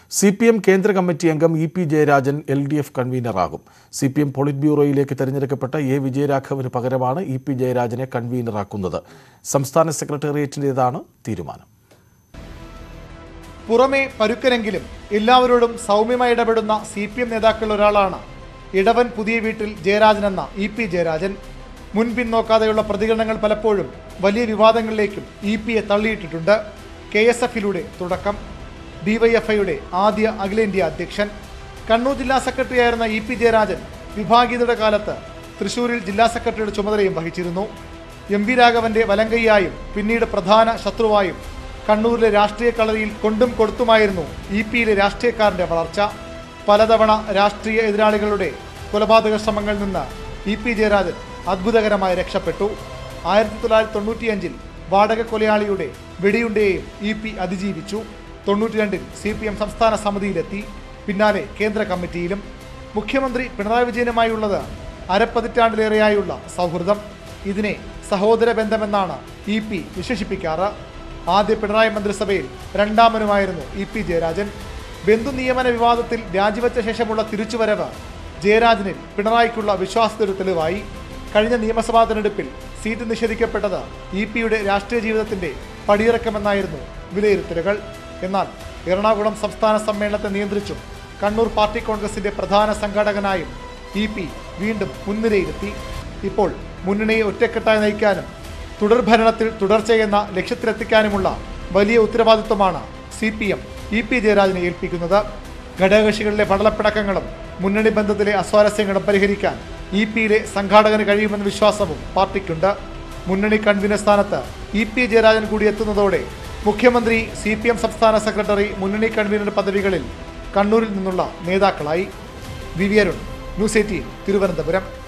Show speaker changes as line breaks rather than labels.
C P M കേന്ദ്ര committee അംഗം E P Jayarajan L D F കൺവീനറാകും സി പി എം പോളിറ്റ് ബ്യൂറോയിലേക്ക് തെരഞ്ഞെടുക്കപ്പെട്ട എ വിജയരാഘവന് പകരമാണ് ഇ പി ജയരാജനെ കൺവീനറാക്കുന്നത് സംസ്ഥാന സെക്രട്ടേറിയറ്റിൻ്റേതാണ് തീരുമാനം
പുറമേ പരുക്കനെങ്കിലും എല്ലാവരോടും സൗമ്യമായി ഇടപെടുന്ന സി പി എം നേതാക്കളിൽ ഒരാളാണ് ഇടവൻ പുതിയ വീട്ടിൽ ജയരാജൻ എന്ന ഇ പി ജയരാജൻ മുൻപിൻ നോക്കാതെയുള്ള പ്രതികരണങ്ങൾ പലപ്പോഴും വലിയ വിവാദങ്ങളിലേക്കും ഇ പിയെ തള്ളിയിട്ടിട്ടുണ്ട് കെ എസ് എഫിലൂടെ തുടക്കം ഡിവൈഎഫ്ഐയുടെ ആദ്യ അഖിലേന്ത്യാ അധ്യക്ഷൻ കണ്ണൂർ ജില്ലാ സെക്രട്ടറിയായിരുന്ന ഇ പി ജയരാജൻ വിഭാഗീയതയുടെ കാലത്ത് തൃശൂരിൽ ജില്ലാ സെക്രട്ടറിയുടെ ചുമതലയും വഹിച്ചിരുന്നു എം വി രാഘവന്റെ വലങ്കയ്യായും പിന്നീട് പ്രധാന ശത്രുവായും കണ്ണൂരിലെ രാഷ്ട്രീയ കളരിയിൽ കൊണ്ടും കൊടുത്തുമായിരുന്നു ഇ പിയിലെ രാഷ്ട്രീയക്കാരന്റെ വളർച്ച പലതവണ രാഷ്ട്രീയ എതിരാളികളുടെ കൊലപാതക ശ്രമങ്ങളിൽ നിന്ന് ഇ പി ജയരാജൻ അത്ഭുതകരമായി രക്ഷപ്പെട്ടു ആയിരത്തി തൊള്ളായിരത്തി തൊണ്ണൂറ്റിയഞ്ചിൽ വാടക കൊലയാളിയുടെ വെടിയുണ്ടയെയും ഇ പി അതിജീവിച്ചു തൊണ്ണൂറ്റിരണ്ടിൽ സി പി എം സംസ്ഥാന സമിതിയിലെത്തി പിന്നാലെ കേന്ദ്ര കമ്മിറ്റിയിലും മുഖ്യമന്ത്രി പിണറായി വിജയനുമായുള്ളത് അരപ്പതിറ്റാണ്ടിലേറെയായുള്ള സൗഹൃദം ഇതിനെ സഹോദര ബന്ധമെന്നാണ് ഇ പി വിശേഷിപ്പിക്കാറ് ആദ്യ പിണറായി മന്ത്രിസഭയിൽ രണ്ടാമനുമായിരുന്നു ഇ പി ജയരാജൻ ബന്ധു നിയമന വിവാദത്തിൽ രാജിവെച്ച ശേഷമുള്ള തിരിച്ചുവരവ് ജയരാജനിൽ പിണറായിക്കുള്ള വിശ്വാസത്തിന്റെ തെളിവായി കഴിഞ്ഞ നിയമസഭാ തെരഞ്ഞെടുപ്പിൽ സീറ്റ് നിഷേധിക്കപ്പെട്ടത് ഇ പിയുടെ രാഷ്ട്രീയ ജീവിതത്തിന്റെ പടിയിറക്കമെന്നായിരുന്നു വിലയിരുത്തലുകൾ എന്നാൽ എറണാകുളം സംസ്ഥാന സമ്മേളനത്തെ നിയന്ത്രിച്ചും കണ്ണൂർ പാർട്ടി കോൺഗ്രസിന്റെ പ്രധാന സംഘാടകനായും ഇ പി വീണ്ടും മുൻനിരയിലെത്തി ഇപ്പോൾ മുന്നണിയെ ഒറ്റക്കെട്ടായി നയിക്കാനും തുടർഭരണത്തിൽ തുടർച്ചയെന്ന ലക്ഷ്യത്തിലെത്തിക്കാനുമുള്ള വലിയ ഉത്തരവാദിത്വമാണ് C P M E P ജയരാജനെ ഏൽപ്പിക്കുന്നത് ഘടകകക്ഷികളിലെ പടലപ്പിണക്കങ്ങളും മുന്നണി ബന്ധത്തിലെ അസ്വാരസ്യങ്ങളും പരിഹരിക്കാൻ ഇ പിയിലെ സംഘാടകന് കഴിയുമെന്ന വിശ്വാസവും പാർട്ടിക്കുണ്ട് മുന്നണി കൺവീനർ സ്ഥാനത്ത് ഇ പി ജയരാജൻ കൂടി എത്തുന്നതോടെ മുഖ്യമന്ത്രി സി പി എം സംസ്ഥാന സെക്രട്ടറി മുന്നണി കൺവീനർ പദവികളിൽ കണ്ണൂരിൽ നിന്നുള്ള നേതാക്കളായി V V Arun news eighteen Thiruvananthapuram